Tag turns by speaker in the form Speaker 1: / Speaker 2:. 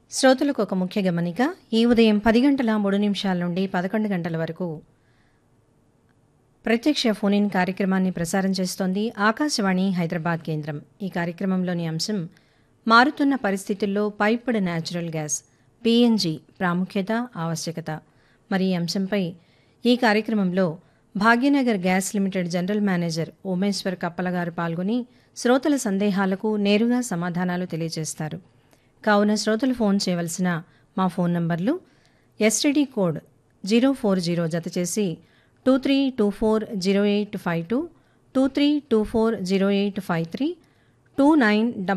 Speaker 1: శ్రోతలకు ఒక ముఖ్య గమనిక ఈ ఉదయం పది గంటల మూడు నిమిషాల నుండి పదకొండు గంటల వరకు ప్రత్యక్ష ఫోన్ ఇన్ కార్యక్రమాన్ని ప్రసారం చేస్తోంది ఆకాశవాణి హైదరాబాద్ కేంద్రం ఈ కార్యక్రమంలోని అంశం మారుతున్న పరిస్థితుల్లో పైప్డ్ న్యాచురల్ గ్యాస్ పీఎన్జీ ప్రాముఖ్యత ఆవశ్యకత మరి ఈ అంశంపై ఈ కార్యక్రమంలో Bhagyanagar gas limited general manager Omeshwar Kappala garu పాల్గొని శ్రోతల సందేహాలకు నేరుగా సమాధానాలు తెలియజేస్తారు కావున శ్రోతలు ఫోన్ చేయవలసిన మా ఫోన్ నంబర్లు STD code zero four zero జత చేసి two three two four zero eight five two two three two four zero eight five three two nine